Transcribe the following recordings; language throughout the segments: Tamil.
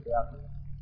நல்லடியார்கள்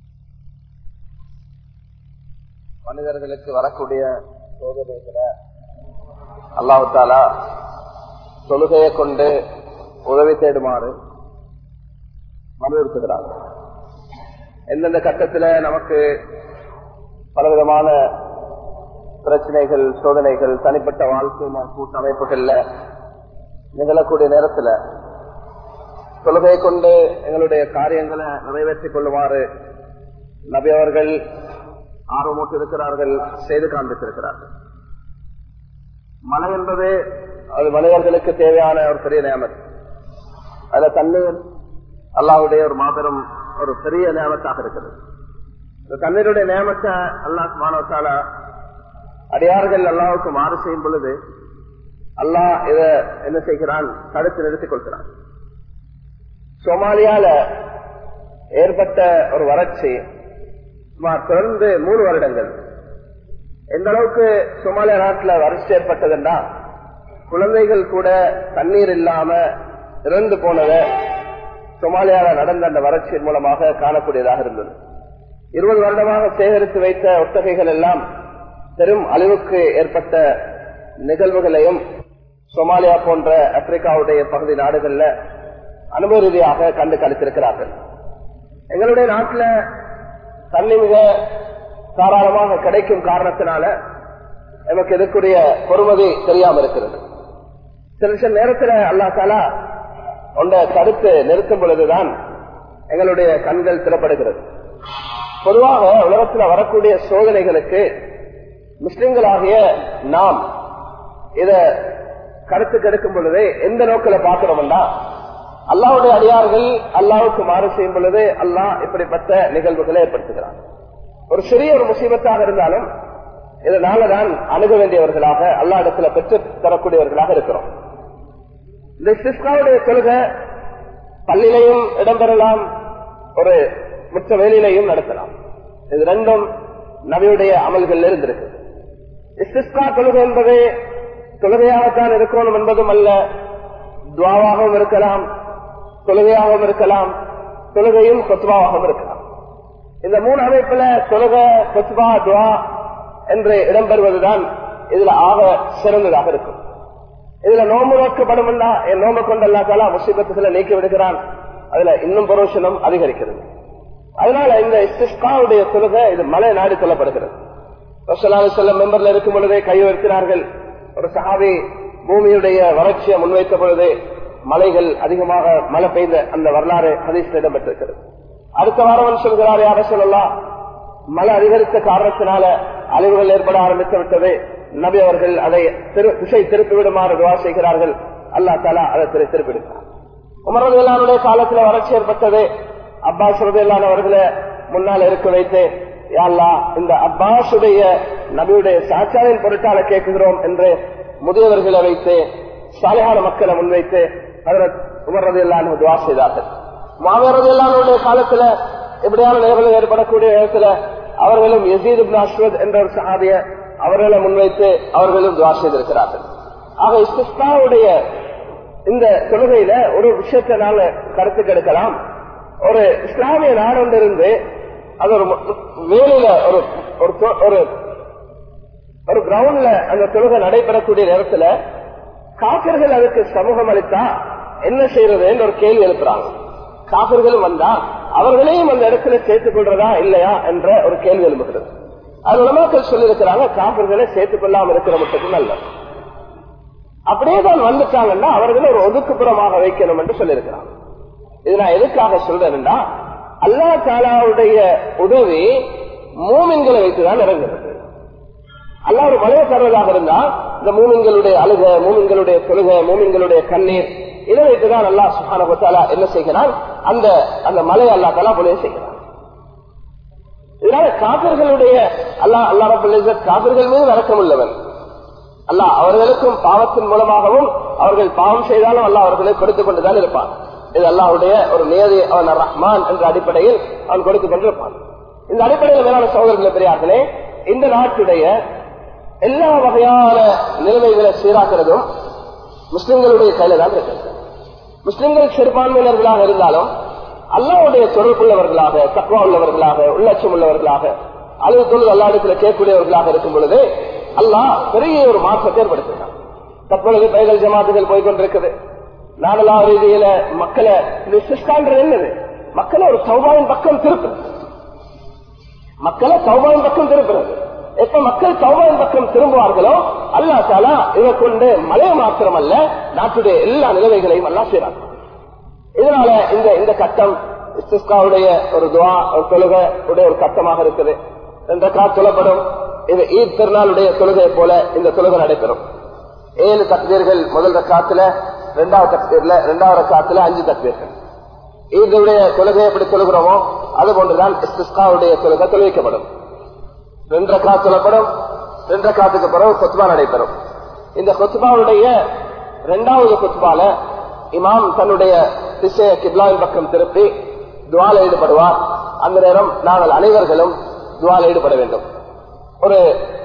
மனிதர்களுக்கு வரக்கூடிய சோதனைகளை அல்லாஹு தாலா தொழுகையை கொண்டு உதவி தேடுமாறு வலியுறுத்துகிறார் எந்தெந்த கட்டத்தில் நமக்கு பலவிதமான பிரச்சனைகள் சோதனைகள் தனிப்பட்ட வாழ்க்கை கூட்டமைப்புகள்ல நிகழக்கூடிய நேரத்தில் தொழுகையை கொண்டு எங்களுடைய காரியங்களை நிறைவேற்றிக் கொள்ளுமாறு நபி அவர்கள் ஆர்வமூட்டி இருக்கிறார்கள் செய்து காண்பித்திருக்கிறார்கள் மழை என்பது அது மனிதர்களுக்கு தேவையான ஒரு பெரிய நியமம் அதுல தண்ணீர் அல்லாவுடைய ஒரு மாபெரும் ஒரு பெரிய நியமத்தாக இருக்கிறது இந்த தண்ணீருடைய நியமத்தை அல்லாஹ் மாணவத்தால அடியார்கள் அல்லாவுக்கு மாறு செய்யும் பொழுது அல்லாஹ் இத என்ன செய்கிறான் தடுத்து நிறுத்திக் கொள்கிறான் சோமாலியால ஏற்பட்ட ஒரு வறட்சி சுமார் தொடர்ந்து மூணு வருடங்கள் எந்த அளவுக்கு சோமாலியா நாட்டில் வறட்சி ஏற்பட்டதுன்னா குழந்தைகள் கூட தண்ணீர் இல்லாம இறந்து போனத சோமாலியால நடந்த அந்த வறட்சியின் மூலமாக காணக்கூடியதாக இருந்தது இருபது வருடமாக சேகரித்து வைத்த ஒட்டகைகள் எல்லாம் பெரும் அழிவுக்கு ஏற்பட்ட நிகழ்வுகளையும் சோமாலியா போன்ற ஆப்பிரிக்காவுடைய பகுதி நாடுகள்ல அனுபவ ரீதியாக கண்டு கழித்திருக்கிறார்கள் எங்களுடைய நாட்டில் தண்ணி மிக தாராளமாக கிடைக்கும் காரணத்தினால நமக்கு இருக்கக்கூடிய பொறுமதி தெரியாம இருக்கிறது சில சில நேரத்தில் அல்லா தாலா ஒன்றை தடுத்து நிறுத்தும் பொழுதுதான் எங்களுடைய கண்கள் திறப்படுகிறது பொதுவாக உலகத்தில் வரக்கூடிய சோதனைகளுக்கு முஸ்லிம்களாகிய நாம் இத கருத்து கெடுக்கும் பொழுது எந்த நோக்கில பார்க்கிறோம்னா அல்லாவுடைய அடியார்கள் அல்லாவுக்கு மாறு செய்யும் பொழுது அல்லாஹ் இப்படிப்பட்ட நிகழ்வுகளை ஏற்படுத்துகிறார் ஒரு சிறிய ஒரு முசீபத்தாக இருந்தாலும் இதனாலதான் அணுக வேண்டியவர்களாக அல்லா இடத்துல பெற்று தரக்கூடியவர்களாக இருக்கிறோம் இந்த சிஸ்காவுடைய கொள்கை பள்ளியிலையும் இடம்பெறலாம் ஒரு முற்ற வேலையிலையும் நடத்தலாம் இது ரெண்டும் நபியுடைய அமல்கள் இருந்திருக்கு இஸ்திஸ்கா தொழுகை என்பது தொழுகையாகத்தான் இருக்கணும் என்பதும் அல்ல துவாவாகவும் இருக்கலாம் தொழுகையாகவும் இருக்கலாம் தொழுகையும் கொத்துவாகவும் இருக்கலாம் இந்த மூணு அமைப்புல தொழுகை கொத்துவா துவா என்று இடம்பெறுவதுதான் இதுல ஆக சிறந்ததாக இருக்கும் இதுல நோம்பு நோக்கப்படும் என் நோம்பு கொண்டல்லாத்தால முசீபத்துகளை நீக்கி விடுகிறான் அதுல இன்னும் பரோஷனம் அதிகரிக்கிறது அதனால இந்த இஸ்திஸ்காவுடைய தொழுகை இது மலை நாடி சொல்லப்படுகிறது செல்லம் மெம்பர்ல இருக்கும் பொழுதே கை உயர்த்தினார்கள் ஒரு சஹாவி பூமியுடைய வறட்சியை முன்வைத்த பொழுது மலைகள் அதிகமாக மழை பெய்த அந்த வரலாறு ஹதீஸ்ல இடம்பெற்றிருக்கிறது அடுத்த வாரம் சொல்கிறார் யார சொல்லலாம் மழை அதிகரித்த காரணத்தினால அழிவுகள் ஏற்பட ஆரம்பித்து விட்டது நபி அவர்கள் அதை திசை திருப்பி விடுமாறு துவா செய்கிறார்கள் அல்லா தாலா அதை திரு திருப்பிடுகிறார் உமரது காலத்துல வறட்சி ஏற்பட்டது அப்பாஸ் ரதையிலானவர்களை முன்னால் இருக்க வைத்து யாழ்லா இந்த அப்பாசுடைய நபியுடைய சாச்சாவின் பொருட்டால கேட்குகிறோம் என்று முதியவர்களை வைத்து சாலையான மக்களை முன்வைத்து உமர் ரதி இல்லான்னு துவா செய்தார்கள் மாவீரது இல்லானுடைய காலத்துல எப்படியான நிகழ்வு ஏற்படக்கூடிய இடத்துல அவர்களும் யசீத் அஸ்வத் என்ற ஒரு சஹாபிய அவர்களை முன்வைத்து அவர்களும் துவா செய்திருக்கிறார்கள் ஆக இஸ்திஸ்தாவுடைய இந்த தொழுகையில ஒரு விஷயத்தினால கருத்து கெடுக்கலாம் ஒரு இஸ்லாமிய நாடொன்றிருந்து அது ஒரு வேலையில ஒரு ஒரு ஒரு கிரவுண்ட்ல அந்த தொழுகை நடைபெறக்கூடிய நேரத்துல காக்கர்கள் அதுக்கு சமூகம் அளித்தா என்ன செய்யறது ஒரு கேள்வி எழுப்புறாங்க காக்கர்களும் வந்தா அவர்களையும் அந்த இடத்துல சேர்த்துக் கொள்றதா இல்லையா என்ற ஒரு கேள்வி எழுப்புகிறது அது உலமாக்கள் சொல்லியிருக்கிறாங்க காப்பர்களை சேர்த்துக் கொள்ளாம இருக்கிற மட்டும் நல்ல அப்படியே தான் வந்துட்டாங்கன்னா அவர்களை ஒரு ஒதுக்குப்புறமாக வைக்கணும் என்று சொல்லியிருக்கிறாங்க இது நான் எதுக்காக சொல்றேன்னா அல்லா தாலாவுடைய உதவி மூமின்களை வைத்துதான் இறங்குறது அல்லா ஒரு மழையை தருவதாக இருந்தா இந்த மூமின்களுடைய அழுக மூமின்களுடைய தொழுகை மூமின்களுடைய கண்ணீர் இதை வைத்துதான் அல்லா சுகானா என்ன செய்கிறான் அந்த அந்த மலை அல்லா தலா போல செய்கிறான் இதனால காப்பர்களுடைய அல்லா அல்லா ரபுல் காப்பர்கள் மீது வழக்கம் உள்ளவன் அல்லா அவர்களுக்கும் பாவத்தின் மூலமாகவும் அவர்கள் பாவம் செய்தாலும் அல்லா அவர்களை கொடுத்துக் கொண்டுதான் இருப்பான் இது அல்லாவுடைய ஒரு நியதி அவன் ரஹ்மான் என்ற அடிப்படையில் அவன் கொடுத்துக் கொண்டிருப்பான் இந்த அடிப்படையில் மேலான சோதரர்களை பெரியார்களே இந்த நாட்டுடைய எல்லா வகையான நிலைமைகளை சீராக்கிறதும் முஸ்லிம்களுடைய கையில தான் இருக்கிறது முஸ்லிம்கள் சிறுபான்மையினர்களாக இருந்தாலும் அல்லாவுடைய தொடர்புள்ளவர்களாக தக்குவா உள்ளவர்களாக உள்ளட்சம் உள்ளவர்களாக அல்லது தொழில் அல்லா இடத்துல கேட்கக்கூடியவர்களாக இருக்கும் பொழுது அல்லாஹ் பெரிய ஒரு மாற்றத்தை ஏற்படுத்தினான் தற்பொழுது பைதல் ஜமாத்துகள் போய்கொண்டிருக்குது நாடலா ரீதியில மக்களை இது சிஸ்டான்றது என்னது மக்களை ஒரு சௌபாவின் பக்கம் திருப்புறது மக்களை சௌபாவின் பக்கம் திருப்புறது எப்ப மக்கள் சௌபாவின் பக்கம் திரும்புவார்களோ அல்லா தாலா இதை கொண்டு மலைய மாத்திரம் அல்ல நாட்டுடைய எல்லா நிலைமைகளையும் அல்லா செய்யறாங்க இதனால இந்த இந்த கட்டம் இஸ்திஸ்காவுடைய ஒரு துவா ஒரு தொழுகை உடைய ஒரு கட்டமாக இருக்குது என்ற கா தொழப்படும் இது ஈத் திருநாளுடைய தொழுகை போல இந்த தொழுகை நடைபெறும் ஏழு தக்தீர்கள் முதல் ரக்காத்துல இரண்டாவது தக்தீர்ல இரண்டாவது ரக்காத்துல அஞ்சு தக்தீர்கள் ஈதுடைய தொழுகை எப்படி தொழுகிறோமோ அது போன்றுதான் இஸ்திஸ்காவுடைய தொழுகை தொழுவிக்கப்படும் ரெண்டு ரக்கா தொழப்படும் ரெண்டு ரக்காத்துக்கு பிறகு கொத்துபா நடைபெறும் இந்த கொத்துபாவுடைய இரண்டாவது கொத்துபால இமாம் தன்னுடைய திசைய கிப்லாவின் பக்கம் திருப்பி துவால ஈடுபடுவார் அந்த நேரம் நாங்கள் அனைவர்களும் துவால ஈடுபட வேண்டும் ஒரு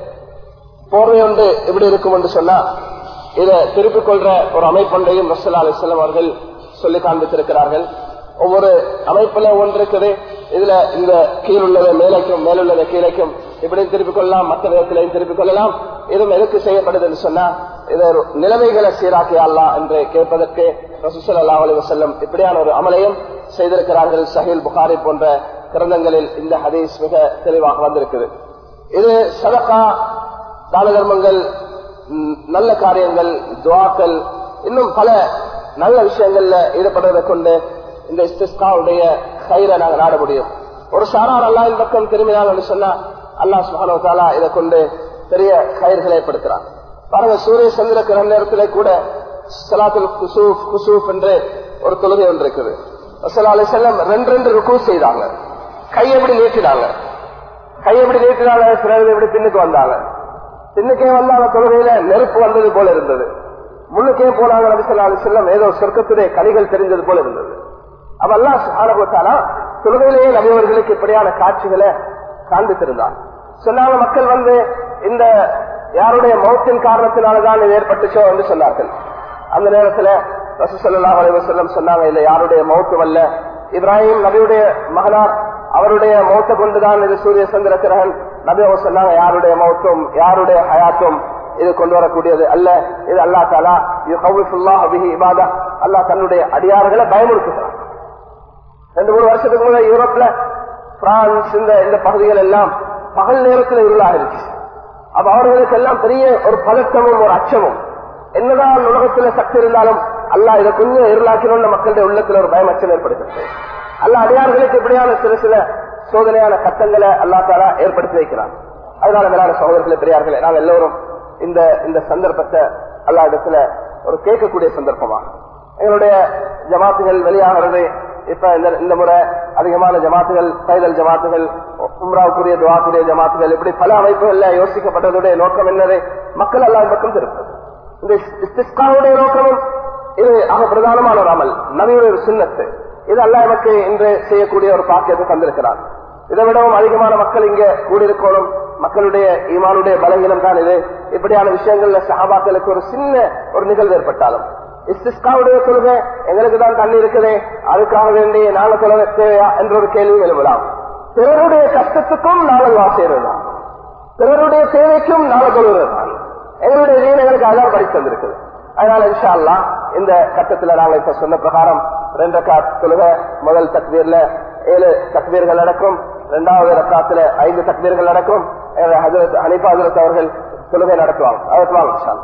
போர்வை ஒன்று எப்படி இருக்கும் என்று சொன்னா இதை திருப்பிக் கொள்ற ஒரு அமைப்பொன்றையும் ரசல்லா அலிஸ்லாம் அவர்கள் சொல்லி காண்பித்திருக்கிறார்கள் ஒவ்வொரு அமைப்புல ஒன்று இருக்குது இதுல இந்த கீழ் உள்ளதை மேலைக்கும் மேலுள்ளதை கீழைக்கும் இப்படி திருப்பிக் கொள்ளலாம் மற்ற விதத்திலையும் திருப்பிக் கொள்ளலாம் இதுவும் எதுக்கு செய்யப்படுது என்று சொன்னா இதை ஒரு நிலைமைகளை சீராக்கியா என்று கேட்பதற்கு ரசூசல்லா அலி வசல்லம் இப்படியான ஒரு அமலையும் செய்திருக்கிறார்கள் சஹில் புகாரி போன்ற கிரந்தங்களில் இந்த ஹதீஸ் மிக தெளிவாக வந்திருக்குது இது சதக்கா தான தர்மங்கள் நல்ல காரியங்கள் துவாக்கள் இன்னும் பல நல்ல விஷயங்கள்ல ஈடுபடுவதை கொண்டு இந்த இஸ்திஸ்காவுடைய கயிறை நாங்கள் நாட முடியும் ஒரு சாரார் அல்லாவின் பக்கம் திரும்பினாங்க சொன்னா அல்லாஹ் சுஹானோ இதை கொண்டு பெரிய கயிர்களை ஏற்படுத்துறான் பாருங்க சூரிய சந்திர கிரக நேரத்திலே கூட சலாத்துல் குசூப் குசூப் என்று ஒரு தொழுகை ஒன்று இருக்குது அலி செல்லம் ரெண்டு ரெண்டு ருக்கு செய்தாங்க கையை எப்படி நீட்டினாங்க கையை எப்படி நீட்டினாங்க சிலர் எப்படி பின்னுக்கு வந்தாங்க பின்னுக்கே வந்தாங்க தொழுகையில நெருப்பு வந்தது போல இருந்தது முன்னுக்கே போனாங்க நபிசல்லா அலி செல்லம் ஏதோ சொர்க்கத்துடைய கனிகள் தெரிஞ்சது போல இருந்தது அவ அல்லா சுகாரபத்தானா தொழுகையிலேயே நபியவர்களுக்கு இப்படியான காட்சிகளை காண்பித்திருந்தார் சொன்னாங்க மக்கள் வந்து இந்த யாருடைய மௌத்தின் காரணத்தினாலதான் இது ஏற்பட்டுச்சோ என்று சொன்னார்கள் அந்த நேரத்துல ரசூசல்லா அலைவசல்லம் சொன்னாங்க இல்ல யாருடைய மௌத்தும் அல்ல இப்ராஹிம் நபியுடைய மகனார் அவருடைய மௌத்தை கொண்டுதான் இது சூரிய சந்திர கிரகன் நபி அவர் சொன்னாங்க யாருடைய மௌத்தும் யாருடைய ஹயாத்தும் இது கொண்டு வரக்கூடியது அல்ல இது அல்லா தாலா இது இபாதா அல்லா தன்னுடைய அடியார்களை பயமுறுத்துகிறான் ரெண்டு மூணு வருஷத்துக்கு முதல் யூரோப்ல பிரான்ஸ் இந்த இந்த பகுதிகள் எல்லாம் பகல் நேரத்தில் இருளாக இருக்கு அப்ப அவர்களுக்கு எல்லாம் பெரிய ஒரு பதட்டமும் ஒரு அச்சமும் என்னதான் உலகத்துல சக்தி இருந்தாலும் அல்லா இதை கொஞ்சம் இருளாக்கணும்னு மக்களுடைய உள்ளத்துல ஒரு பயம் அச்சம் ஏற்படுத்துறது அல்ல அடியார்களுக்கு இப்படியான சில சில சோதனையான கட்டங்களை அல்லா தாரா ஏற்படுத்தி வைக்கிறான் அதனால மேலான சகோதரர்களே பெரியார்களே நாங்கள் எல்லோரும் இந்த இந்த சந்தர்ப்பத்தை அல்லா இடத்துல ஒரு கேட்கக்கூடிய சந்தர்ப்பமா எங்களுடைய ஜமாத்துகள் வெளியாகிறது இப்ப இந்த இந்த முறை அதிகமான ஜமாத்துகள் பைதல் ஜமாத்துகள் உம்ராவுக்குரிய துவாக்குரிய ஜமாத்துகள் இப்படி பல அமைப்புகள்ல யோசிக்கப்பட்டதுடைய நோக்கம் என்னது மக்கள் எல்லாம் பக்கம் திருப்பது இந்த இஸ்திஸ்காவுடைய நோக்கமும் இது ஆக பிரதானமான ஒரு அமல் நபியுடைய ஒரு சுண்ணத்து இது அல்ல நமக்கு இன்று செய்யக்கூடிய ஒரு பாக்கியத்தை தந்திருக்கிறார் இதை விடவும் அதிகமான மக்கள் இங்க கூடியிருக்கணும் மக்களுடைய ஈமானுடைய பலகீனம் தான் இது இப்படியான விஷயங்கள்ல சகாபாக்களுக்கு ஒரு சின்ன ஒரு நிகழ்வு ஏற்பட்டாலும் இஸ்திஸ்காவுடைய தொழுகை எங்களுக்கு தான் தண்ணி இருக்குதே அதுக்காக வேண்டிய நாள தொழுகை தேவையா என்ற ஒரு கேள்வி எழுப்பலாம் பிறருடைய கஷ்டத்துக்கும் நாளை வாசியதுதான் பிறருடைய தேவைக்கும் நாள தொழுகிறதான் எங்களுடைய தீன் எங்களுக்கு அதான் படித்து வந்திருக்குது அதனால இன்ஷா அல்லா இந்த கட்டத்துல நாங்க இப்ப சொன்ன பிரகாரம் ரெண்டு ரக்காத் தொழுக முதல் தக்பீர்ல ஏழு தக்பீர்கள் நடக்கும் இரண்டாவது ரக்காத்துல ஐந்து தக்பீர்கள் நடக்கும் ஹனிபா ஹசரத் அவர்கள் தொழுகை நடத்துவாங்க அதற்கு வாங்க இன்ஷா அல்லாஹ்.